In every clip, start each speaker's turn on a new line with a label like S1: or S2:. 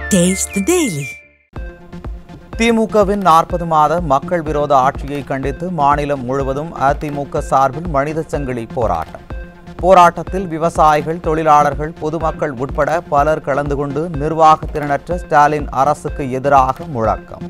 S1: Taste the Daily.
S2: திமுகவின் நாற்பது மாத மக்கள் விரோத ஆட்சியை கண்டித்து மாநிலம் முழுவதும் அதிமுக சார்பில் மனித சங்கிலி போராட்டம் போராட்டத்தில் விவசாயிகள் தொழிலாளர்கள் பொதுமக்கள் உட்பட பலர் கலந்து கொண்டு நிர்வாக திறனற்ற ஸ்டாலின் அரசுக்கு எதிராக முழக்கம்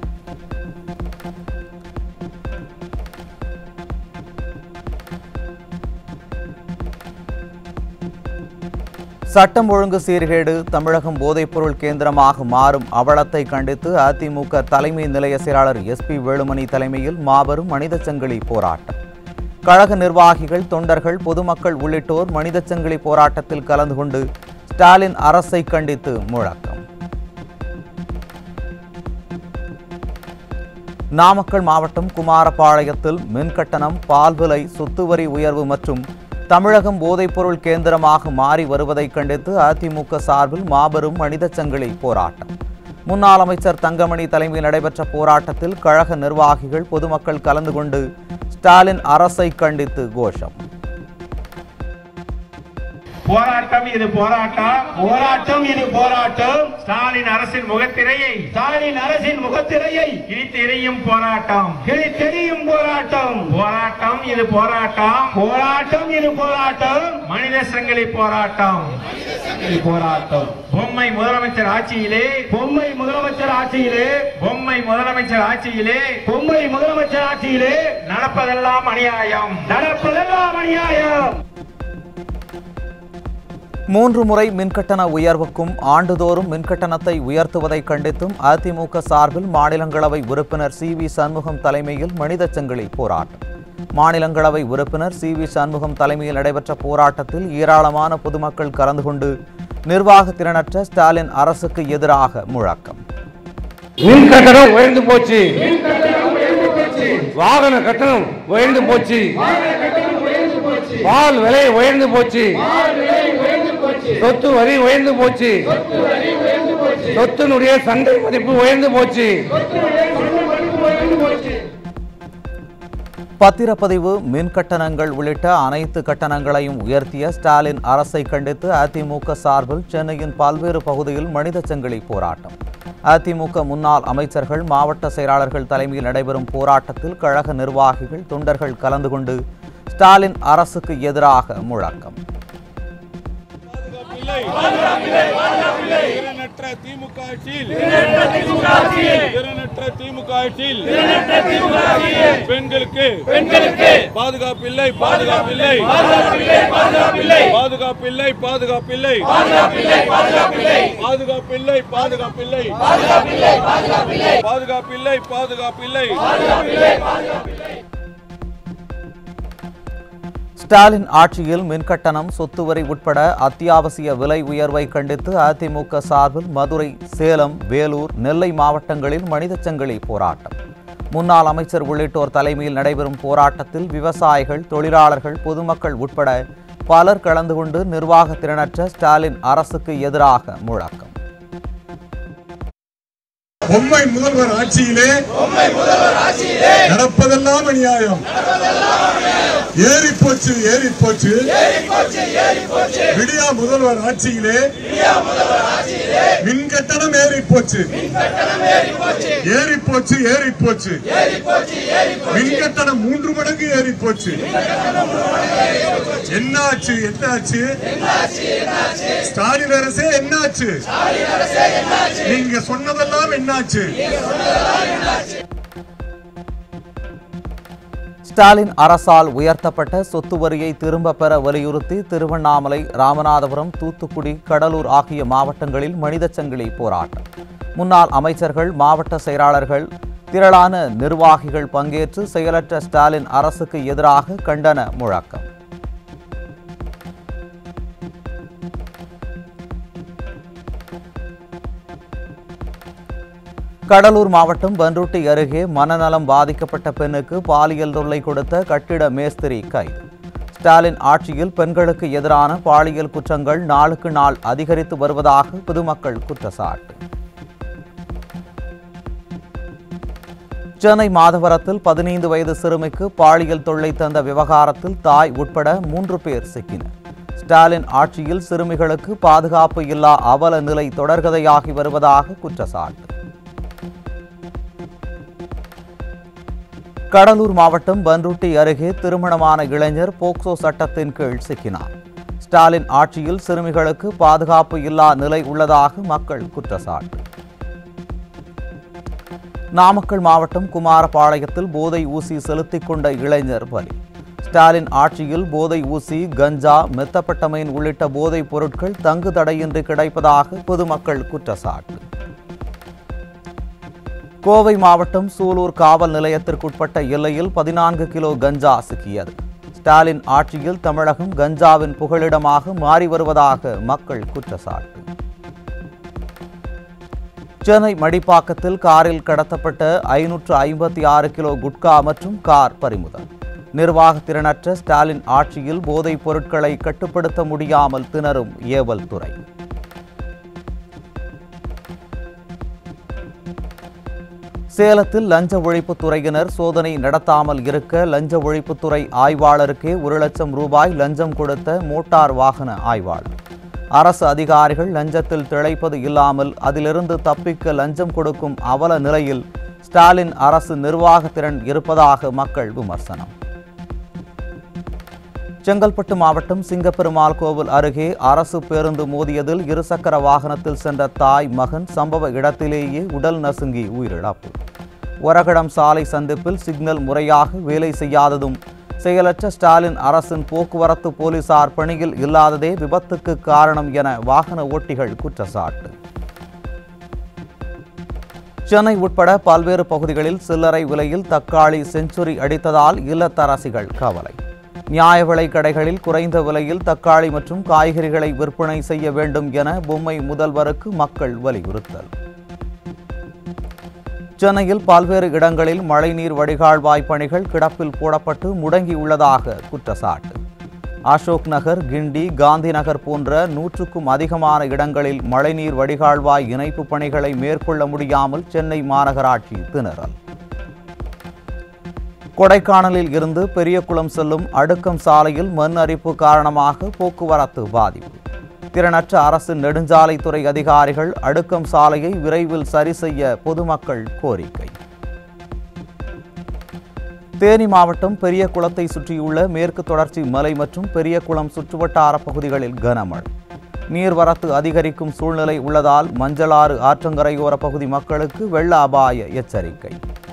S2: சட்டம் ஒழுங்கு சீர்கேடு தமிழகம் போதைப்பொருள் கேந்திரமாக மாறும் அவலத்தை கண்டித்து அதிமுக தலைமை நிலைய செயலாளர் எஸ்பி வேலுமணி தலைமையில் மாபெரும் மனித சங்கிலி போராட்டம் கழக நிர்வாகிகள் தொண்டர்கள் பொதுமக்கள் உள்ளிட்டோர் மனித சங்கிலி போராட்டத்தில் கலந்து கொண்டு ஸ்டாலின் அரசை கண்டித்து முழக்கம் நாமக்கல் மாவட்டம் குமாரபாளையத்தில் மின்கட்டணம் பால் விலை சொத்து வரி உயர்வு மற்றும் தமிழகம் போதைப்பொருள் கேந்திரமாக மாறி வருவதை கண்டித்து அதிமுக சார்பில் மாபெரும் மனித சங்கிலி போராட்டம் முன்னாள் அமைச்சர் தங்கமணி தலைமையில் நடைபெற்ற போராட்டத்தில் கழக நிர்வாகிகள் பொதுமக்கள் கலந்து கொண்டு ஸ்டாலின் அரசை கண்டித்து கோஷம்
S3: போராட்டம் இது போராட்டம்
S4: போராட்டம் இது போராட்டம்
S3: ஸ்டாலின் அரசின் முகத்திரையை
S4: ஸ்டாலின் அரசின் முகத்திரையை
S3: கிழித்தெறியும் போராட்டம்
S4: கிழித்தெறியும் போராட்டம்
S3: போராட்டம் இது போராட்டம்
S4: போராட்டம் இது போராட்டம்
S3: மனித சங்கிலி போராட்டம்
S4: இது போராட்டம்
S3: பொம்மை முதலமைச்சர் ஆட்சியிலே
S4: பொம்மை முதலமைச்சர் ஆட்சியிலே
S3: பொம்மை முதலமைச்சர் ஆட்சியிலே
S4: பொம்மை முதலமைச்சர் ஆட்சியிலே
S3: நடப்பதெல்லாம் அநியாயம்
S4: நடப்பதெல்லாம் அநியாயம்
S2: மூன்று முறை மின்கட்டண உயர்வுக்கும் ஆண்டுதோறும் மின்கட்டணத்தை உயர்த்துவதை கண்டித்தும் அதிமுக சார்பில் மாநிலங்களவை உறுப்பினர் சி வி சண்முகம் தலைமையில் மனித சங்கிலி போராட்டம் மாநிலங்களவை உறுப்பினர் சி வி சண்முகம் தலைமையில் நடைபெற்ற போராட்டத்தில் ஏராளமான பொதுமக்கள் கலந்து கொண்டு நிர்வாக திறனற்ற ஸ்டாலின் அரசுக்கு எதிராக முழக்கம்
S5: மின் கட்டணம் உயர்ந்து போச்சு வாகன கட்டணம் உயர்ந்து போச்சு பால் விலை உயர்ந்து போச்சு சொத்து வரி உயர்ந்து போச்சு சொத்தினுடைய சந்தை மதிப்பு உயர்ந்து போச்சு
S2: பத்திரப்பதிவு மின் கட்டணங்கள் உள்ளிட்ட அனைத்து கட்டணங்களையும் உயர்த்திய ஸ்டாலின் அரசை கண்டித்து அதிமுக சார்பில் சென்னையின் பல்வேறு பகுதியில் மனித சங்கிலி போராட்டம் அதிமுக முன்னாள் அமைச்சர்கள் மாவட்ட செயலாளர்கள் தலைமையில் நடைபெறும் போராட்டத்தில் கழக நிர்வாகிகள் தொண்டர்கள் கலந்து கொண்டு ஸ்டாலின் அரசுக்கு எதிராக முழக்கம்
S6: திறனற்ற திமுக ஆட்சியில் திறனற்ற திமுக ஆட்சியில் பெண்களுக்கு பெண்களுக்கு பாதுகாப்பில்லை பாதுகாப்பில்லை பாதுகாப்பில்லை பாதுகாப்பில்லை பாதுகாப்பில்லை பாதுகாப்பில்லை பாதுகாப்பில்லை பாதுகாப்பில்லை பாதுகாப்பில்லை
S2: ஸ்டாலின் ஆட்சியில் மின்கட்டணம் சொத்து வரி உட்பட அத்தியாவசிய விலை உயர்வை கண்டித்து அதிமுக சார்பில் மதுரை சேலம் வேலூர் நெல்லை மாவட்டங்களில் மனித சங்கிலி போராட்டம் முன்னாள் அமைச்சர் உள்ளிட்டோர் தலைமையில் நடைபெறும் போராட்டத்தில் விவசாயிகள் தொழிலாளர்கள் பொதுமக்கள் உட்பட பலர் கலந்து கொண்டு நிர்வாக திறனற்ற ஸ்டாலின் அரசுக்கு எதிராக முழக்கம்
S7: பொம்மை முதல்வர் ஆட்சியிலே நடப்பதெல்லாம் அநியாயம் ஏறி போச்சு ஏறி போச்சு விடியா முதல்வர் ஆட்சியிலே மின் கட்டணம் ஏறி போச்சு ஏறி போச்சு ஏறி போச்சு மின் கட்டணம் மூன்று மடங்கு ஏறி போச்சு என்னாச்சு என்னாச்சு ஸ்டாலின் அரசே என்னாச்சு நீங்க சொன்னதெல்லாம் என்னாச்சு
S2: ஸ்டாலின் அரசால் உயர்த்தப்பட்ட சொத்து வரியை திரும்ப பெற வலியுறுத்தி திருவண்ணாமலை ராமநாதபுரம் தூத்துக்குடி கடலூர் ஆகிய மாவட்டங்களில் மனித சங்கிலி போராட்டம் முன்னாள் அமைச்சர்கள் மாவட்ட செயலாளர்கள் திரளான நிர்வாகிகள் பங்கேற்று செயலற்ற ஸ்டாலின் அரசுக்கு எதிராக கண்டன முழக்கம் கடலூர் மாவட்டம் பன்ருட்டி அருகே மனநலம் பாதிக்கப்பட்ட பெண்ணுக்கு பாலியல் தொல்லை கொடுத்த கட்டிட மேஸ்திரி கைது ஸ்டாலின் ஆட்சியில் பெண்களுக்கு எதிரான பாலியல் குற்றங்கள் நாளுக்கு நாள் அதிகரித்து வருவதாக பொதுமக்கள் குற்றச்சாட்டு சென்னை மாதவரத்தில் பதினைந்து வயது சிறுமிக்கு பாலியல் தொல்லை தந்த விவகாரத்தில் தாய் உட்பட மூன்று பேர் சிக்கினர் ஸ்டாலின் ஆட்சியில் சிறுமிகளுக்கு பாதுகாப்பு இல்லா அவல நிலை தொடர்கதையாகி வருவதாக குற்றச்சாட்டு கடலூர் மாவட்டம் பன்ருட்டி அருகே திருமணமான இளைஞர் போக்சோ சட்டத்தின் கீழ் சிக்கினார் ஸ்டாலின் ஆட்சியில் சிறுமிகளுக்கு பாதுகாப்பு இல்லா நிலை உள்ளதாக மக்கள் குற்றச்சாட்டு நாமக்கல் மாவட்டம் குமாரபாளையத்தில் போதை ஊசி செலுத்திக் கொண்ட இளைஞர் பலி ஸ்டாலின் ஆட்சியில் போதை ஊசி கஞ்சா மெத்தப்பட்டமைன் உள்ளிட்ட போதைப் பொருட்கள் தங்கு தடையின்றி கிடைப்பதாக பொதுமக்கள் குற்றச்சாட்டு கோவை மாவட்டம் சூலூர் காவல் நிலையத்திற்குட்பட்ட எல்லையில் பதினான்கு கிலோ கஞ்சா சிக்கியது ஸ்டாலின் ஆட்சியில் தமிழகம் கஞ்சாவின் புகலிடமாக மாறி வருவதாக மக்கள் குற்றச்சாட்டு சென்னை மடிப்பாக்கத்தில் காரில் கடத்தப்பட்ட ஐநூற்று ஐம்பத்தி ஆறு கிலோ குட்கா மற்றும் கார் பறிமுதல் நிர்வாக திறனற்ற ஸ்டாலின் ஆட்சியில் போதைப் பொருட்களை கட்டுப்படுத்த முடியாமல் திணறும் ஏவல் துறை சேலத்தில் லஞ்ச ஒழிப்புத் துறையினர் சோதனை நடத்தாமல் இருக்க லஞ்ச ஒழிப்புத்துறை ஆய்வாளருக்கே ஒரு லட்சம் ரூபாய் லஞ்சம் கொடுத்த மோட்டார் வாகன ஆய்வாளர் அரசு அதிகாரிகள் லஞ்சத்தில் திளைப்பது இல்லாமல் அதிலிருந்து தப்பிக்க லஞ்சம் கொடுக்கும் அவல நிலையில் ஸ்டாலின் அரசு நிர்வாகத்திறன் இருப்பதாக மக்கள் விமர்சனம் செங்கல்பட்டு மாவட்டம் சிங்கப்பெருமாள் கோவில் அருகே அரசு பேருந்து மோதியதில் இருசக்கர வாகனத்தில் சென்ற தாய் மகன் சம்பவ இடத்திலேயே உடல் நசுங்கி உயிரிழப்பு ஒரகடம் சாலை சந்திப்பில் சிக்னல் முறையாக வேலை செய்யாததும் செயலற்ற ஸ்டாலின் அரசின் போக்குவரத்து போலீசார் பணியில் இல்லாததே விபத்துக்கு காரணம் என வாகன ஓட்டிகள் குற்றச்சாட்டு சென்னை உட்பட பல்வேறு பகுதிகளில் சில்லறை விலையில் தக்காளி செஞ்சுரி அடித்ததால் இல்லத்தரசிகள் கவலை நியாய விலை கடைகளில் குறைந்த விலையில் தக்காளி மற்றும் காய்கறிகளை விற்பனை செய்ய வேண்டும் என பொம்மை முதல்வருக்கு மக்கள் வலியுறுத்தல் சென்னையில் பல்வேறு இடங்களில் மழைநீர் வடிகால்வாய் பணிகள் கிடப்பில் போடப்பட்டு முடங்கியுள்ளதாக குற்றச்சாட்டு அசோக் நகர் கிண்டி காந்தி நகர் போன்ற நூற்றுக்கும் அதிகமான இடங்களில் மழைநீர் வடிகால்வாய் இணைப்பு பணிகளை மேற்கொள்ள முடியாமல் சென்னை மாநகராட்சி திணறல் கொடைக்கானலில் இருந்து பெரியகுளம் செல்லும் அடுக்கம் சாலையில் மண் அரிப்பு காரணமாக போக்குவரத்து பாதிப்பு திறனற்ற அரசு நெடுஞ்சாலைத்துறை அதிகாரிகள் அடுக்கம் சாலையை விரைவில் சரி செய்ய பொதுமக்கள் கோரிக்கை தேனி மாவட்டம் பெரியகுளத்தை சுற்றியுள்ள மேற்கு தொடர்ச்சி மலை மற்றும் பெரியகுளம் சுற்றுவட்டார பகுதிகளில் கனமழை நீர்வரத்து அதிகரிக்கும் சூழ்நிலை உள்ளதால் மஞ்சளாறு ஆற்றங்கரையோர பகுதி மக்களுக்கு வெள்ள அபாய எச்சரிக்கை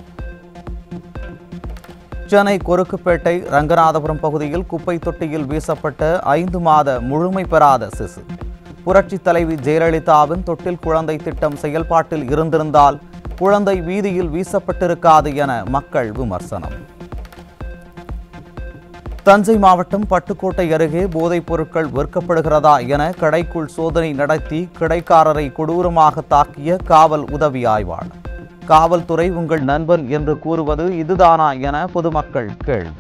S2: சென்னை கொருக்குப்பேட்டை ரங்கநாதபுரம் பகுதியில் குப்பை தொட்டியில் வீசப்பட்ட ஐந்து மாத முழுமை பெறாத சிசு புரட்சி தலைவி ஜெயலலிதாவின் தொட்டில் குழந்தை திட்டம் செயல்பாட்டில் இருந்திருந்தால் குழந்தை வீதியில் வீசப்பட்டிருக்காது என மக்கள் விமர்சனம் தஞ்சை மாவட்டம் பட்டுக்கோட்டை அருகே போதைப் பொருட்கள் விற்கப்படுகிறதா என கடைக்குள் சோதனை நடத்தி கடைக்காரரை கொடூரமாக தாக்கிய காவல் உதவி ஆய்வாளர் காவல்துறை உங்கள் நண்பன் என்று கூறுவது இதுதானா என பொதுமக்கள் கேள்வி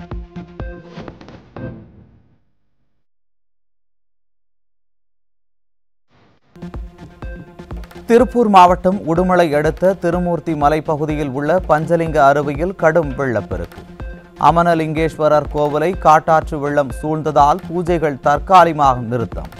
S2: திருப்பூர் மாவட்டம் உடுமலை அடுத்த திருமூர்த்தி மலைப்பகுதியில் உள்ள பஞ்சலிங்க அருவியில் கடும் வெள்ளப்பெருக்கு அமனலிங்கேஸ்வரர் கோவிலை காட்டாற்று வெள்ளம் சூழ்ந்ததால் பூஜைகள் தற்காலிகமாக நிறுத்தம்